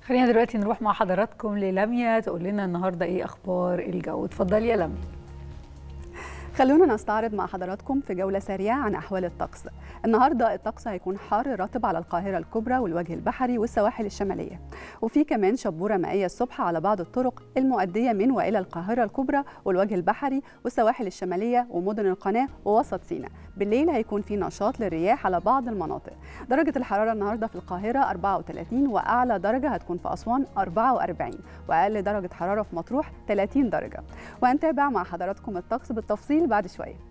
خلينا دلوقتي نروح مع حضراتكم للميا تقول لنا النهارده ايه اخبار الجو اتفضلي يا لميا خلونا نستعرض مع حضراتكم في جولة سريعة عن أحوال الطقس النهاردة الطقس هيكون حار رطب على القاهرة الكبرى والوجه البحري والسواحل الشمالية وفي كمان شبورة مائية الصبح على بعض الطرق المؤدية من وإلى القاهرة الكبرى والوجه البحري والسواحل الشمالية ومدن القناة ووسط سيناء بالليل هيكون في نشاط للرياح على بعض المناطق درجة الحرارة النهاردة في القاهرة 34 وأعلى درجة هتكون في أسوان 44 وأقل درجة حرارة في مطروح 30 درجة وهنتابع مع حضراتكم الطقس بالتفصيل بعد شوية